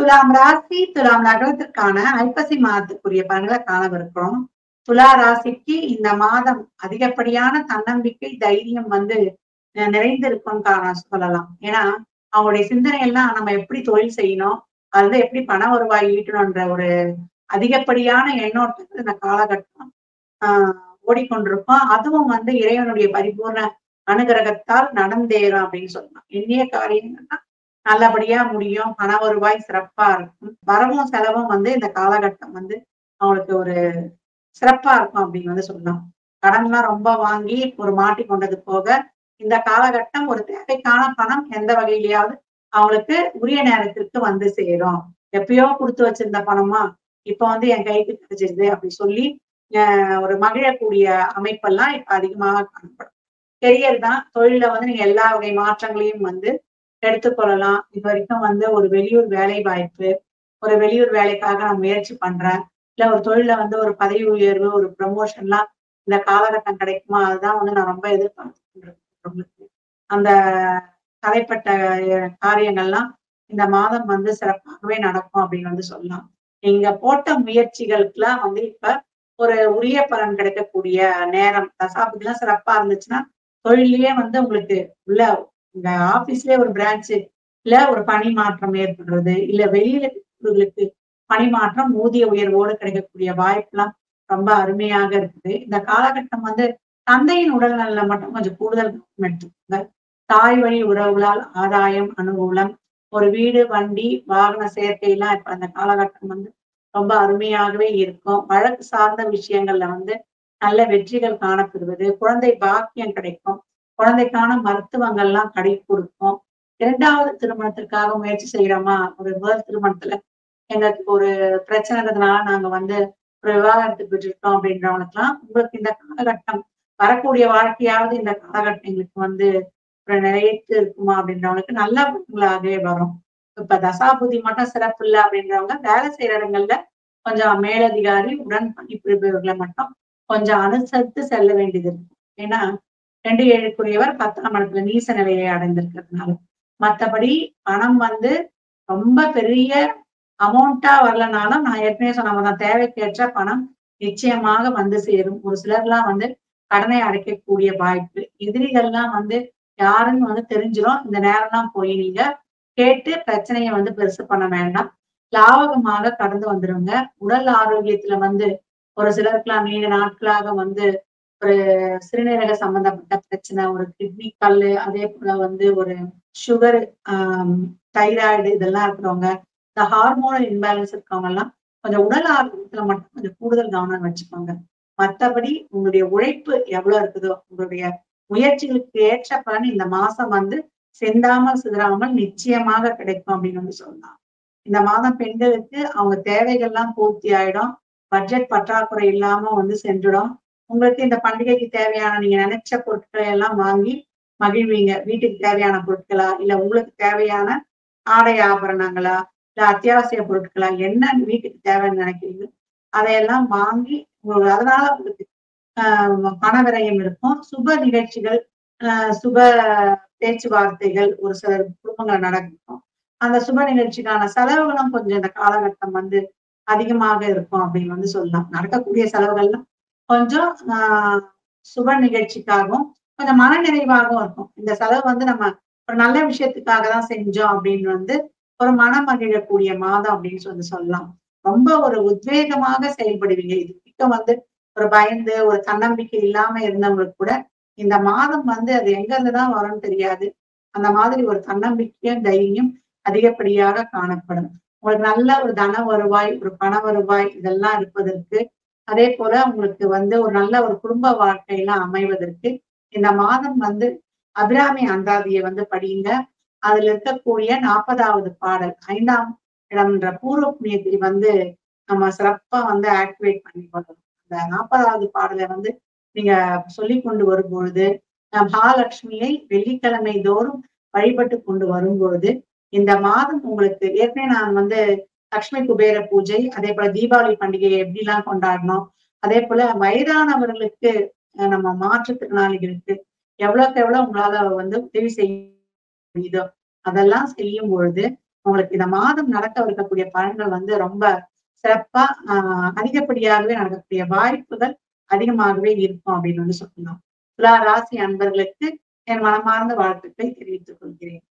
துலாம் ராசி துலாம் நகரத்திற்கான ஐப்பசி மாதத்துக்குரிய பலன்களை காணவிருக்கிறோம் துலா ராசிக்கு இந்த மாதம் அதிகப்படியான தன்னம்பிக்கை தைரியம் வந்து அஹ், நிறைந்திருக்கும் காண சொல்லலாம் ஏன்னா அவங்களுடைய சிந்தனை எல்லாம் நம்ம எப்படி தொழில் செய்யணும் அதுல எப்படி பண வருவாய் ஈட்டணும்ன்ற ஒரு அதிகப்படியான எண்ணோட்டத்தில் இந்த காலகட்டம் ஆஹ் ஓடிக்கொண்டிருக்கோம் அதுவும் வந்து இறைவனுடைய பரிபூர்ண அனுகிரகத்தால் நடந்தேறும் அப்படின்னு சொல்லலாம் எண்ணிய காரியங்கள்னா நல்லபடியா முடியும் பண வருவாய் சிறப்பா இருக்கும் வரவும் செலவும் வந்து இந்த காலகட்டம் வந்து அவங்களுக்கு ஒரு சிறப்பா இருக்கும் அப்படின்னு வந்து சொல்லலாம் கடன்லாம் ரொம்ப வாங்கி ஒரு மாட்டி கொண்டது போக இந்த காலகட்டம் ஒரு தேவைக்கான பணம் எந்த வகையிலயாவது அவங்களுக்கு உரிய நேரத்திற்கு வந்து சேரும் எப்பயோ கொடுத்து வச்சிருந்த பணமா இப்ப வந்து என் கைக்கு கிடைச்சிருது அப்படி சொல்லி ஆஹ் ஒரு மகிழக்கூடிய அமைப்பெல்லாம் இப்ப அதிகமாக காணப்படும் கெரியர் தான் தொழில வந்து நீங்க எல்லா வகை மாற்றங்களையும் வந்து எடுத்துக்கொள்ளலாம் இது வரைக்கும் வந்து ஒரு வெளியூர் வேலை வாய்ப்பு ஒரு வெளியூர் வேலைக்காக நான் முயற்சி பண்றேன் இல்ல ஒரு தொழில வந்து ஒரு பதவி உயர்வு ஒரு ப்ரமோஷன்லாம் இந்த காலகட்டம் கிடைக்குமா அதுதான் வந்து நான் ரொம்ப எதிர்பார்த்துருக்கேன் அந்த தலைப்பட்ட அஹ், காரியங்கள்லாம் இந்த மாதம் வந்து சிறப்பாகவே நடக்கும் அப்படின்னு வந்து சொல்லலாம் நீங்க போட்ட முயற்சிகளுக்கெல்லாம் வந்து இப்ப ஒரு உரிய பலன் கிடைக்கக்கூடிய நேரம் தசாபதிலாம் சிறப்பா இருந்துச்சுன்னா தொழிலையே வந்து உங்களுக்கு உள்ள உங்க ஆபீஸ்லயே ஒரு பிரான்ச் இல்ல ஒரு பணி மாற்றம் ஏற்படுறது இல்ல வெளியில இருக்கிறவங்களுக்கு பணி மாற்றம் ஊதிய உயர்வோடு கிடைக்கக்கூடிய வாய்ப்புலாம் ரொம்ப அருமையாக இருக்குது இந்த காலகட்டம் வந்து தந்தையின் உடல் நலில் மட்டும் கொஞ்சம் கூடுதல் கவனம் எடுத்துக்கோங்க தாய் வழி உறவுகளால் ஆதாயம் அனுகூலம் ஒரு வீடு வண்டி வாகன சேர்க்கையெல்லாம் இப்ப அந்த காலகட்டம் வந்து ரொம்ப அருமையாகவே இருக்கும் வழக்கு சார்ந்த விஷயங்கள்ல வந்து நல்ல வெற்றிகள் காணப்படுவது குழந்தை பாக்கியம் கிடைக்கும் குழந்தைக்கான மருத்துவங்கள்லாம் கடை கொடுக்கும் இரண்டாவது திருமணத்திற்காக முயற்சி செய்யறோமா ஒரு முதல் திருமணத்துல எங்களுக்கு ஒரு பிரச்சனைன்றதுனால நாங்க வந்து ஒரு விவாகரத்துக்கு விட்டுருக்கோம் அப்படின்றவங்களுக்குலாம் உங்களுக்கு இந்த காலகட்டம் வரக்கூடிய வாழ்க்கையாவது இந்த காலகட்டம் எங்களுக்கு வந்து ஒரு நிலையத்து இருக்குமா அப்படின்றவங்களுக்கு நல்ல பலன்களாகவே வரும் இப்ப தசாபுதி மட்டும் சிறப்பு இல்லை அப்படின்றவங்க வேலை செய்யற இடங்கள்ல கொஞ்சம் மேலதிகாரி உடன் பணிபுரிபவர்களை மட்டும் கொஞ்சம் அனுசரித்து செல்ல வேண்டியது இருக்கும் ஏன்னா ரெண்டு ஏழுக்குரியவர் பத்தாம் இடத்துல நீச நிலையை அடைந்திருக்கிறதுனால மத்தபடி பணம் வந்து ரொம்ப பெரிய அமௌண்டா வரலனாலும் நான் ஏற்கனவே சொன்ன மாதிரி தான் தேவைக்கேற்ற பணம் நிச்சயமாக வந்து சேரும் ஒரு சிலர்லாம் வந்து கடனை அடைக்கக்கூடிய வாய்ப்பு எதிரிகள்லாம் வந்து யாருன்னு வந்து தெரிஞ்சிடும் இந்த நேரம்லாம் போய் நீங்க கேட்டு பிரச்சனையை வந்து பெருசு பண்ண வேண்டாம் லாபகமாக கடந்து வந்துருங்க உடல் ஆரோக்கியத்துல வந்து ஒரு சிலருக்குலாம் நீண்ட நாட்களாக வந்து ஒரு சிறுநீரக சம்பந்தப்பட்ட பிரச்சனை ஒரு கிட்னி கல்லு அதே போல வந்து ஒரு சுகர் தைராய்டு இதெல்லாம் இருக்கிறவங்க இந்த ஹார்மோனல் இன்பேலன்ஸ் இருக்கவங்க எல்லாம் கொஞ்சம் உடல் ஆரோக்கியத்துல மட்டும் கொஞ்சம் கூடுதல் கவனம் வச்சுக்கோங்க மற்றபடி உங்களுடைய உழைப்பு எவ்வளவு இருக்குதோ உங்களுடைய முயற்சிகளுக்கு ஏற்ற பலன் இந்த மாசம் வந்து செந்தாமல் சிதறாமல் நிச்சயமாக கிடைக்கும் அப்படின்னு வந்து சொல்லலாம் இந்த மாதம் பெண்களுக்கு அவங்க தேவைகள்லாம் பூர்த்தி ஆயிடும் பட்ஜெட் பற்றாக்குறை இல்லாம வந்து சென்றுடும் உங்களுக்கு இந்த பண்டிகைக்கு தேவையான நீங்க நினைச்ச பொருட்களை எல்லாம் வாங்கி மகிழ்வீங்க வீட்டுக்கு தேவையான பொருட்களா இல்ல உங்களுக்கு தேவையான ஆடை ஆபரணங்களா இல்ல அத்தியாவசிய பொருட்களா என்ன வீட்டுக்கு தேவைன்னு நினைக்கிறீங்க அதையெல்லாம் வாங்கி உங்களுக்கு அதனால உங்களுக்கு ஆஹ் பண விரயம் இருக்கும் சுப நிகழ்ச்சிகள் ஆஹ் சுப பேச்சுவார்த்தைகள் ஒரு சில குடும்பங்கள் நடக்கும் அந்த சுப நிகழ்ச்சிக்கான செலவுகளும் கொஞ்சம் இந்த காலகட்டம் வந்து அதிகமாக இருக்கும் அப்படின்னு வந்து சொல்லலாம் நடக்கக்கூடிய செலவுகள்லாம் கொஞ்சம் ஆஹ் சுப நிகழ்ச்சிக்காகவும் கொஞ்சம் மன நிறைவாகவும் இருக்கும் இந்த செலவு வந்து நம்ம ஒரு நல்ல விஷயத்துக்காக தான் செஞ்சோம் அப்படின்னு வந்து ஒரு மனம் மகிழக்கூடிய மாதம் அப்படின்னு சொல்லி சொல்லலாம் ரொம்ப ஒரு உத்வேகமாக செயல்படுவீங்க இது வரைக்கும் வந்து ஒரு பயந்து ஒரு தன்னம்பிக்கை இல்லாம இருந்தவங்களுக்கு கூட இந்த மாதம் வந்து அது எங்க இருந்துதான் வரும்னு தெரியாது அந்த மாதிரி ஒரு தன்னம்பிக்கையும் தைரியம் அதிகப்படியாக காணப்படும் உங்களுக்கு நல்ல ஒரு தன வருவாய் ஒரு பண வருவாய் இதெல்லாம் இருப்பதற்கு அதே போல உங்களுக்கு வந்து ஒரு நல்ல ஒரு குடும்ப வாழ்க்கையெல்லாம் அமைவதற்கு இந்த மாதம் வந்து அபிராமி அந்தாதியை வந்து படியுங்க அதுல இருக்கக்கூடிய நாற்பதாவது பாடல் ஐந்தாம் இடம்ன்ற பூர்வ புண்ணியத்தை வந்து நம்ம சிறப்பா வந்து ஆக்டிவேட் பண்ணி கொள்ளணும் அந்த நாற்பதாவது பாடலை வந்து நீங்க சொல்லி கொண்டு வரும்பொழுது அஹ் மகாலட்சுமியை வெள்ளிக்கிழமை தோறும் வழிபட்டு கொண்டு வரும்பொழுது இந்த மாதம் உங்களுக்கு ஏற்கனவே நான் வந்து லக்ஷ்மி குபேர பூஜை அதே போல தீபாவளி பண்டிகையை எப்படிலாம் கொண்டாடணும் அதே போல வயதானவர்களுக்கு அஹ் நம்ம மாற்றுத்திறனாளிகளுக்கு எவ்வளவுக்கு எவ்வளவு உங்களால வந்து உதவி செய்ய முடியுதோ அதெல்லாம் செய்யும் பொழுது உங்களுக்கு இந்த மாதம் நடக்க இருக்கக்கூடிய பலன்கள் வந்து ரொம்ப சிறப்பா ஆஹ் அதிகப்படியாகவே நடக்கக்கூடிய வாய்ப்புகள் அதிகமாகவே இருக்கும் அப்படின்னு வந்து சொல்லலாம் துலா ராசி அன்பர்களுக்கு என் மனமார்ந்த வாழ்த்துக்களை தெரிவித்துக் கொள்கிறேன்